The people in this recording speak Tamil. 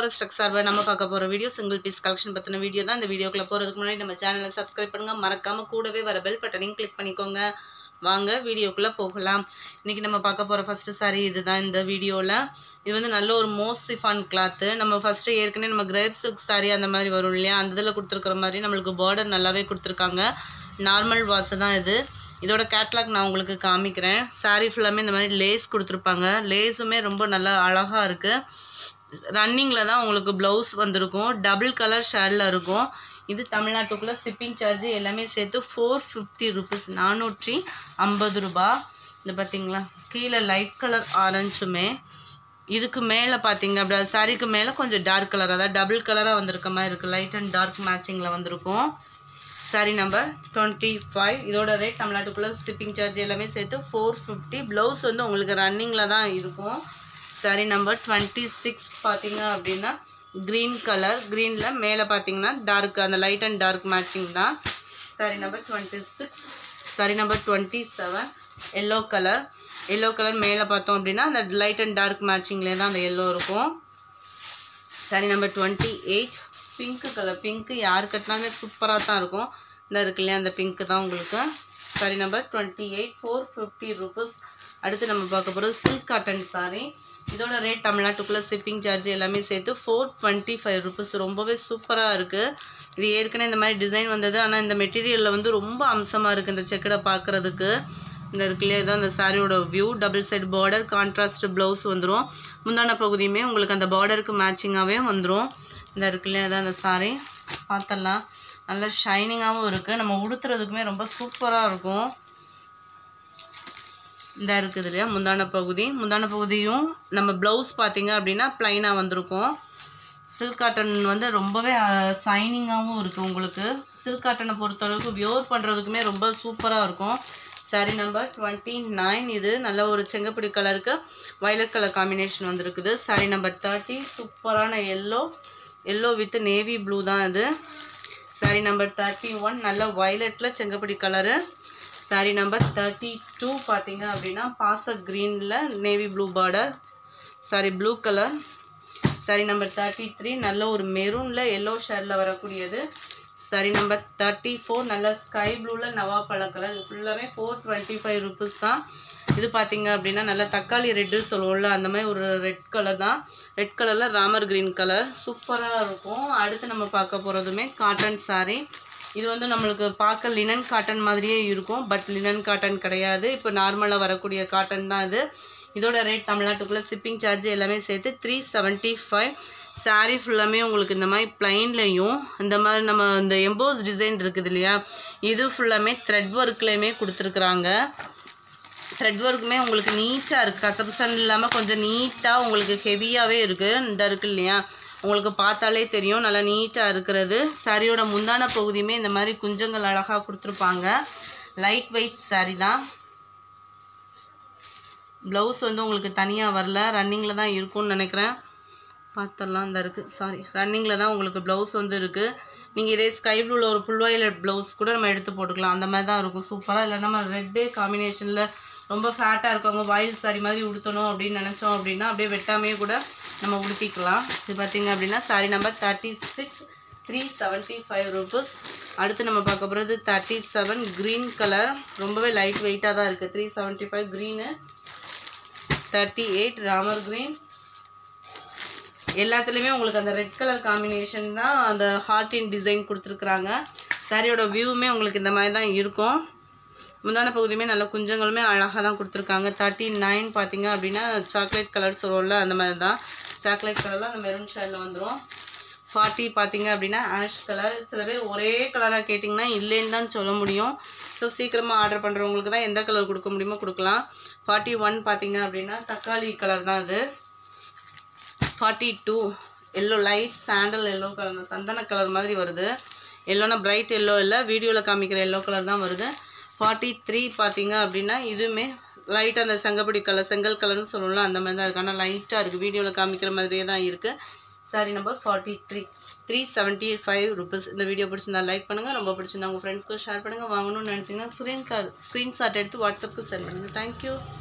ஃபாரஸ்ட் டெக் சார்பாக நம்ம பார்க்க போகிற வீடியோ சிங்கிள் பீஸ் கலெக்ஷன் பற்றின வீடியோ தான் இந்த வீடியோக்குள்ள போகிறதுக்கு முன்னாடி நம்ம சேனலை சப்ஸ்கிரைப் பண்ணுங்கள் மறக்காமல் கூடவே வர பெல் பட்டனையும் கிளிக் பண்ணிக்கோங்க வாங்க வீடியோக்குள்ளே போகலாம் இன்றைக்கி நம்ம பார்க்க போகிற ஃபஸ்ட்டு saree இதுதான் இந்த வீடியோவில் இது வந்து நல்ல ஒரு மோஸ்டிஃபான் கிளாத்து நம்ம ஃபஸ்ட்டு ஏற்கனவே நம்ம கிரேப் சில்க் saree அந்த மாதிரி வரும் இல்லையா அந்த இதில் கொடுத்துருக்குற மாதிரி நம்மளுக்கு பார்டர் நல்லாவே கொடுத்துருக்காங்க நார்மல் வாஷு தான் இது இதோட கேட்லாக் நான் உங்களுக்கு காமிக்கிறேன் saree ஃபுல்லாமே இந்த மாதிரி லேஸ் கொடுத்துருப்பாங்க லேஸுமே ரொம்ப நல்லா அழகாக இருக்குது ரன்னிங்கில் தான் உங்களுக்கு ப்ளவுஸ் வந்திருக்கும் டபுள் கலர் ஷேடில் இருக்கும் இது தமிழ்நாட்டுக்குள்ளே ஷிப்பிங் சார்ஜ் எல்லாமே சேர்த்து ஃபோர் ஃபிஃப்டி ருபீஸ் நானூற்றி ஐம்பது ரூபா இந்த பார்த்தீங்களா கீழே லைட் கலர் ஆரஞ்சுமே இதுக்கு மேலே பார்த்தீங்க அப்படி சாரிக்கு மேலே கொஞ்சம் டார்க் கலர் அதாவது டபுள் கலராக வந்திருக்க மாதிரி இருக்குது லைட் அண்ட் டார்க் மேட்சிங்கில் வந்திருக்கும் சாரி நம்பர் டுவெண்ட்டி ஃபைவ் இதோட ரேட் தமிழ்நாட்டுக்குள்ளே ஷிப்பிங் சார்ஜ் எல்லாமே சேர்த்து ஃபோர் ஃபிஃப்டி ப்ளவுஸ் வந்து உங்களுக்கு ரன்னிங்கில் தான் இருக்கும் சாரி நம்பர் டுவெண்ட்டி சிக்ஸ் பார்த்தீங்க அப்படின்னா க்ரீன் கலர் க்ரீனில் மேலே பார்த்தீங்கன்னா டார்க் அந்த லைட் அண்ட் டார்க் மேட்சிங் தான் sari number twenty six sari number twenty seven yellow colour yellow colour மேலே பார்த்தோம் அப்படின்னா அந்த லைட் அண்ட் டார்க் மேட்சிங்லேயே தான் அந்த எல்லோ இருக்கும் sari number twenty eight pink colour pink யார் கட்டினாலுமே சூப்பராக தான் இருக்கும் இந்த இருக்கு இல்லையா அந்த பிங்க்கு தான் உங்களுக்கு sari number twenty eight four fifty rupees அடுத்து நம்ம பார்க்க போகிறது சில்க் காட்டன் சாரி இதோட ரேட் தமிழ்நாட்டுக்குள்ளே ஷிப்பிங் சார்ஜ் எல்லாமே சேர்த்து ஃபோர் டுவெண்ட்டி ஃபைவ் ருபீஸ் ரொம்பவே சூப்பராக இருக்குது இது ஏற்கனவே இந்த மாதிரி டிசைன் வந்தது ஆனால் இந்த மெட்டீரியலில் வந்து ரொம்ப அம்சமாக இருக்குது இந்த செக்கடை பார்க்குறதுக்கு இந்த இருக்குல்லையே இதான் இந்த சாரியோட view double side border contrast blouse வந்துடும் முந்தான பகுதியுமே உங்களுக்கு அந்த பார்டருக்கு மேட்சிங்காகவே வந்துடும் இந்த இருக்குல்லையே அதான் அந்த சாரி பார்த்துடலாம் நல்லா ஷைனிங்காகவும் இருக்குது நம்ம உடுத்துறதுக்குமே ரொம்ப சூப்பராக இருக்கும் இந்த இருக்குது இல்லையா முந்தான பகுதி முந்தான பகுதியும் நம்ம ப்ளவுஸ் பார்த்தீங்க அப்படின்னா ப்ளைனாக வந்திருக்கும் சில்க் காட்டன் வந்து ரொம்பவே சைனிங்காகவும் இருக்குது உங்களுக்கு சில்க் காட்டனை பொறுத்தளவுக்கு வியோர் பண்ணுறதுக்குமே ரொம்ப சூப்பராக இருக்கும் சாரி நம்பர் டுவெண்ட்டி நைன் இது நல்ல ஒரு செங்கப்பிடி கலருக்கு வயலட் கலர் காம்பினேஷன் வந்திருக்குது சாரி நம்பர் தேர்ட்டி சூப்பரான yellow yellow with navy blue தான் இது சாரி நம்பர் தேர்ட்டி ஒன் நல்ல வயலட்டில் செங்கப்பிடி colour sari number thirty two பார்த்தீங்க அப்படின்னா பாச க்ரீனில் navy blue border sari blue colour sari number thirty three நல்ல ஒரு மெரூனில் எல்லோ ஷேடில் வரக்கூடியது சாரி நம்பர் தேர்ட்டி ஃபோர் நல்ல ஸ்கை ப்ளூவில் நவா பழ கலர் இது ஃபுல்லாகவே ஃபோர் டுவெண்ட்டி ஃபைவ் ருபீஸ் தான் இது பார்த்தீங்க அப்படின்னா நல்ல தக்காளி ரெட்டு சொல்லுவோம்ல அந்த மாதிரி ஒரு ரெட் கலர் தான் ரெட் கலரில் ராமர் க்ரீன் கலர் சூப்பராக இருக்கும் அடுத்து நம்ம பார்க்க போகிறதுமே காட்டன் சாரீ இது வந்து நம்மளுக்கு பார்க்க லினன் காட்டன் மாதிரியே இருக்கும் பட் லினன் காட்டன் கிடையாது இப்போ நார்மலாக வரக்கூடிய காட்டன் தான் இது இதோட ரேட் தமிழ்நாட்டுக்குள்ளே ஷிப்பிங் சார்ஜ் எல்லாமே சேர்த்து த்ரீ செவன்ட்டி ஃபைவ் சாரீ ஃபுல்லாமே உங்களுக்கு இந்த மாதிரி ப்ளைன்லையும் இந்த மாதிரி நம்ம இந்த எம்போஸ் டிசைன் இருக்குது இல்லையா இது ஃபுல்லாமே த்ரெட் ஒர்க்லேயுமே கொடுத்துருக்குறாங்க த்ரெட் ஒர்க்குமே உங்களுக்கு நீட்டாக இருக்குது கசபசன் இல்லாமல் கொஞ்சம் நீட்டாக உங்களுக்கு ஹெவியாகவே இருக்குது இந்த இருக்குது இல்லையா உங்களுக்கு பார்த்தாலே தெரியும் நல்லா நீட்டாக இருக்கிறது சாரியோட முந்தான பகுதியுமே இந்த மாதிரி குஞ்சங்கள் அழகாக கொடுத்துருப்பாங்க லைட் வெயிட் சாரி தான் ப்ளவுஸ் வந்து உங்களுக்கு தனியாக வரல ரன்னிங்கில் தான் இருக்கும்னு நினைக்கிறேன் பார்த்துடலாம் இந்த இருக்குது சாரி ரன்னிங்கில் தான் உங்களுக்கு ப்ளவுஸ் வந்து இருக்குது நீங்கள் இதே ஸ்கை ப்ளூவில் ஒரு ஃபுல் வயலட் ப்ளவுஸ் கூட நம்ம எடுத்து போட்டுக்கலாம் அந்த மாதிரி தான் இருக்கும் சூப்பராக இல்லை நம்ம ரெட்டே காம்பினேஷனில் ரொம்ப ஃபேட்டாக இருக்கவங்க வாயில் சாரி மாதிரி உடுத்தணும் அப்படின்னு நினச்சோம் அப்படின்னா அப்படியே வெட்டாமையே கூட நம்ம உடுத்திக்கலாம் இது பார்த்திங்க அப்படின்னா sari number thirty six three seventy five rupees அடுத்து நம்ம பார்க்க போகிறது தேர்ட்டி செவன் க்ரீன் கலர் ரொம்பவே லைட் வெயிட்டாக தான் இருக்குது three seventy five green thirty eight Ramar green எல்லாத்துலேயுமே உங்களுக்கு அந்த ரெட் கலர் காம்பினேஷன் தான் அந்த ஹார்ட்டின் டிசைன் கொடுத்துருக்குறாங்க சாரியோட வியூவுமே உங்களுக்கு இந்த மாதிரி தான் இருக்கும் முந்தான பகுதியுமே நல்ல குஞ்சங்களுமே அழகாக தான் கொடுத்துருக்காங்க தேர்ட்டி நைன் பார்த்தீங்க அப்படின்னா சாக்லேட் கலர் சொல்லுவோம்ல அந்த மாதிரி தான் சாக்லேட் கலரில் அந்த மெரூன் ஷேடில் வந்துடும் ஃபார்ட்டி பார்த்தீங்க அப்படின்னா ஆஷ் கலர் சில பேர் ஒரே கலராக கேட்டிங்கன்னா இல்லைன்னு தான் சொல்ல முடியும் ஸோ சீக்கிரமாக ஆர்டர் பண்ணுறவங்களுக்கு தான் எந்த கலர் கொடுக்க முடியுமோ கொடுக்கலாம் ஃபார்ட்டி ஒன் பார்த்தீங்க அப்படின்னா தக்காளி கலர் தான் அது forty two yellow light sandal yellow colour சந்தன கலர் மாதிரி வருது எல்லோனா பிரைட் எல்லோ இல்லை வீடியோவில் காமிக்கிற எல்லோ கலர் தான் வருது ஃபார்ட்டி த்ரீ பார்த்தீங்க அப்படின்னா இதுவுமே லைட் அந்த செங்கப்படி கலர் செங்கல் கலர்னு சொல்லணும்ல அந்த மாதிரி தான் இருக்குது ஆனால் லைட்டாக இருக்குது வீடியோவில் காமிக்கிற மாதிரியே தான் இருக்குது sari number forty three three seventy five rupees இந்த வீடியோ பிடிச்சிருந்தா லைக் பண்ணுங்கள் ரொம்ப பிடிச்சிருந்தா உங்கள் ஃப்ரெண்ட்ஸ்க்கு ஷேர் பண்ணுங்கள் வாங்கணும்னு நினச்சிங்கன்னா ஸ்க்ரீன் கார்டு ஸ்க்ரீன்ஷாட் எடுத்து வாட்ஸ்அப்புக்கு சென்ட் பண்ணுங்கள் தேங்க்யூ